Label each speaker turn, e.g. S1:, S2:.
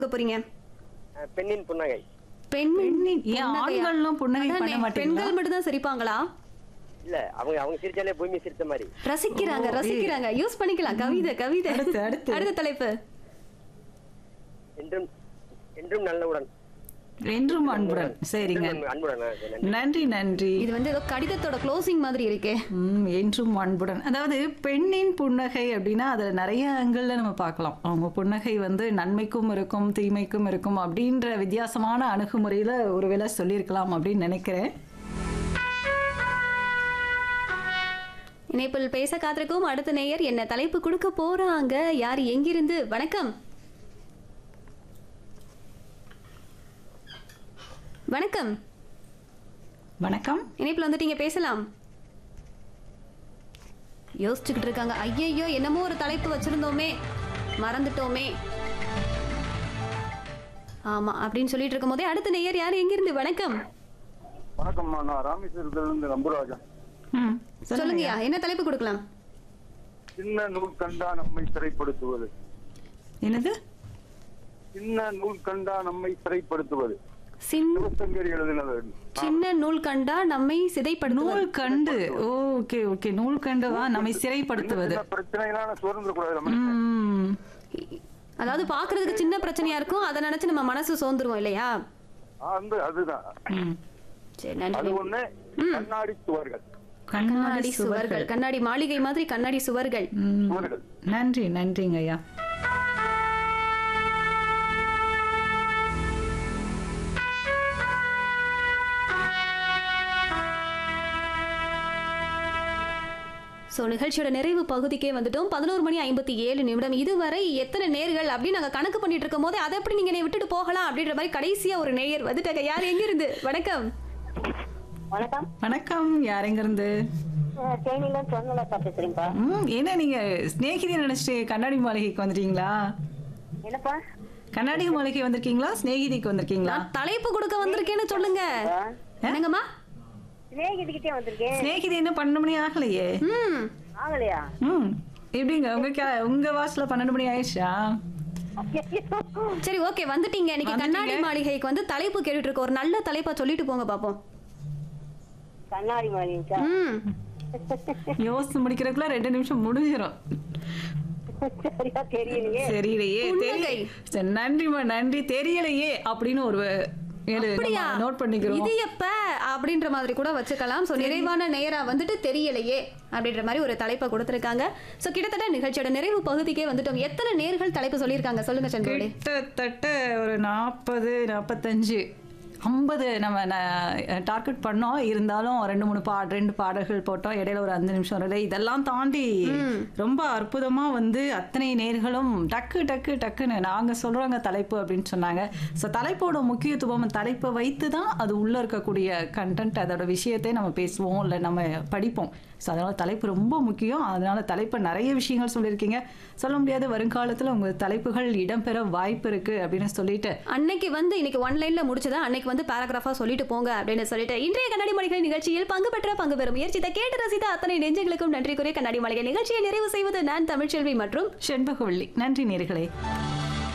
S1: கொடுக்க போறீங்க
S2: அஹ், பெண்ணின் புன்னகை
S1: பெண்
S3: பெண்ணின் ஏன்
S1: புன்னகையா?
S3: ஆண்கள்லாம் புன்னகை
S1: அதானே,
S3: பண்ண மாட்டீங்களா
S1: பெண்கள் மட்டும் தான் சிரிப்பாங்களா
S2: இல்ல அவங்க அவங்க சிரிச்சாலே பூமி சிரித்த மாதிரி
S1: ரசிக்கிறாங்க
S3: ஓ,
S1: ரசிக்கிறாங்க யூஸ் பண்ணிக்கலாம் கவிதை கவிதை
S3: அடுத்து, அடுத்து.
S1: அடுத்த தலைப்பு
S2: என்றும் என்றும் நல்லவுடன்
S3: என்றும் அன்புடன் சரிங்க
S2: என்றும் அன்புடன் ஆ, சரி, நன்றி.
S3: நன்றி நன்றி
S1: இது வந்து ஏதோ கடிதத்தோட க்ளோசிங் மாதிரி இருக்கே
S3: ம், என்றும் அன்புடன் அதாவது பெண்ணின் புன்னகை அப்படின்னா அதில் நிறைய ஆங்கிளில் நம்ம பார்க்கலாம் அவங்க புன்னகை வந்து நன்மைக்கும் இருக்கும் தீமைக்கும் இருக்கும் அப்படின்ற வித்தியாசமான அணுகுமுறையில் ஒருவேளை சொல்லியிருக்கலாம் அப்படின்னு நினைக்கிறேன்
S1: இணைப்பில் பேச காத்திருக்கும் அடுத்த நேயர் என்ன தலைப்பு கொடுக்க போறாங்க யார் எங்கிருந்து வணக்கம் வணக்கம்
S3: வணக்கம்
S1: இணைப்பில் வந்துட்டீங்க பேசலாம் யோசிச்சுக்கிட்டு இருக்காங்க ஐயையோ என்னமோ ஒரு தலைப்பு வச்சிருந்தோமே மறந்துட்டோமே ஆமா அப்படின்னு சொல்லிட்டு இருக்கும் போதே அடுத்த நேயர் யார் எங்கிருந்து வணக்கம்
S4: வணக்கம் நான் ராமேஸ்வரத்திலிருந்து நம்புராஜன்
S3: ம்
S1: சொல்லுங்கய்யா என்ன தலைப்பு கொடுக்கலாம்
S4: சின்ன நூல் கண்டா நம்மை சிறைப்படுத்துவது
S3: என்னது
S4: சின்ன நூல் கண்டா நம்மை சிறைப்படுத்துவது
S1: சின்
S4: சிவசங்கர் எழுதினது
S1: சின்ன நூல் கண்டா நம்மை சிதைப்படுத்துவது
S3: நூல் கண்டு ஓகே ஓகே நூல் கண்டுவா நம்மை சிறைப்படுத்துவது
S4: சின்ன பிரச்சனைகளான சுதந்திர கூடாது நம்ம
S3: ம்
S1: அதாவது பாக்குறதுக்கு சின்ன பிரச்சனையா இருக்கும் அதை நினைச்சு நம்ம மனசு சோர்ந்துருவோம் இல்லையா
S4: அந்த அதுதான்
S3: ம்
S1: சரி
S4: அது
S1: நன்றி
S4: ஒண்ணு கண்ணாடி சுவர்கள்
S1: கண்ணாடி சுவர்கள் கண்ணாடி மாளிகை மாதிரி கண்ணாடி சுவர்கள்
S3: ம்.
S4: சுவர்கள்
S3: நன்றி நன்றிங்க ஐயா
S1: ஸோ நிகழ்ச்சியோட நிறைவு பகுதிக்கே வந்துட்டோம் பதினோரு மணி ஐம்பத்தி ஏழு நிமிடம் இதுவரை எத்தனை நேர்கள் அப்படின்னு நாங்கள் கணக்கு பண்ணிட்டு இருக்கும் போது அதை எப்படி நீங்க என்னை விட்டுட்டு போகலாம் அப்படின்ற மாதிரி கடைசியா ஒரு நேயர் வந்துட்டாங்க யார் எங்கிருந்து வணக்கம்
S5: வணக்கம்
S3: வணக்கம் யார் எங்கிருந்து
S5: அஹ் தேனியில சொன்னலப்பா பேசுறீங்கப்பா
S3: ம் என்ன நீங்க ஸ்நேகிதி நினைச்சிட்டு கண்ணாடி மாளிகைக்கு வந்துட்டீங்களா
S5: என்னப்பா
S3: கண்ணாடி மாளிகை வந்திருக்கீங்களா ஸ்நேகிதிக்கு வந்திருக்கீங்களா
S1: நான் தலைப்பு கொடுக்க வந்திருக்கேன்னு சொல்லுங்க என்னங்கம்மா
S5: சிநேகிதிக்கிட்டே வந்திருக்கேன்
S3: ஸ்நேகிதி இன்னும் பன்னெண்டு மணி ஆகலையே
S1: ம்
S5: ஆகலையா
S3: ம் எப்படிங்க உங்க கே- உங்க வாசல பன்னெண்டு மணி ஆயிடுச்சா
S1: சரி ஓகே வந்துட்டீங்க இன்னைக்கு கண்ணாடி மாளிகைக்கு வந்து தலைப்பு கேட்டுட்டு இருக்க ஒரு நல்ல தலைப்பா சொல்லிட்டு போங்க பாப்போம்
S5: கண்ணாடி மாறிச்சா
S1: ம்
S3: யோசிச்சு முடிக்கிறதுக்குள்ள ரெண்டு நிமிஷம் முடிஞ்சிடும்
S5: சரியா தெரியலையே
S3: தெரியலையே
S1: புன்னகை.
S3: தெரிய சரி, நன்றிம்மா நன்றி தெரியலையே அப்படின்னு ஒரு ஏழு
S1: அப்படியா
S3: நோட் பண்ணிக்கிறோம்
S1: இது எப்ப அப்படின்ற மாதிரி கூட வச்சுக்கலாம் சோ நிறைவான நேரா வந்துட்டு தெரியலையே அப்படின்ற மாதிரி ஒரு தலைப்பை கொடுத்திருக்காங்க சோ கிட்டத்தட்ட நிகழ்ச்சியோட நிறைவு பகுதிக்கே வந்துட்டோம் எத்தனை நேர்கள் தலைப்பு சொல்லியிருக்காங்க சொல்லுங்க சந்திரோடி
S3: கிட்டத்தட்ட ஒரு நாற்பது நாற்பத்தஞ்சு ஐம்பது நம்ம டார்கெட் பண்ணோம் இருந்தாலும் ரெண்டு மூணு பா ரெண்டு பாடல்கள் போட்டோம் இடையில ஒரு அஞ்சு நிமிஷம் இல்லை இதெல்லாம் தாண்டி ரொம்ப அற்புதமா வந்து அத்தனை நேர்களும் டக்கு டக்கு டக்குன்னு நாங்க சொல்றோங்க தலைப்பு அப்படின்னு சொன்னாங்க ஸோ தலைப்போட முக்கியத்துவம் தலைப்பை வைத்து தான் அது உள்ள இருக்கக்கூடிய கண்டென்ட் அதோட விஷயத்தை நம்ம பேசுவோம் இல்லை நம்ம படிப்போம் ஸோ அதனால தலைப்பு ரொம்ப முக்கியம் அதனால தலைப்பு நிறைய விஷயங்கள் சொல்லியிருக்கீங்க சொல்ல முடியாது வருங்காலத்தில் உங்கள் தலைப்புகள் இடம்பெற வாய்ப்பு இருக்கு அப்படின்னு சொல்லிட்டு
S1: அன்னைக்கு வந்து இன்னைக்கு ஒன் லைன்ல முடிச்சதா அன்னைக்கு வந்து பேராகிராஃபா சொல்லிட்டு போங்க அப்படின்னு சொல்லிட்டு இன்றைய கண்ணாடி மாளிகை நிகழ்ச்சியில் பங்கு பெற்ற பங்கு பெறும் முயற்சித்த கேட்டு ரசித்த அத்தனை நெஞ்சங்களுக்கும் நன்றி கூறி கண்ணாடி மாளிகை நிகழ்ச்சியை நிறைவு செய்வது நான் தமிழ்ச்செல்வி மற்றும்
S3: செண்பகவள்ளி நன்றி நேர்களே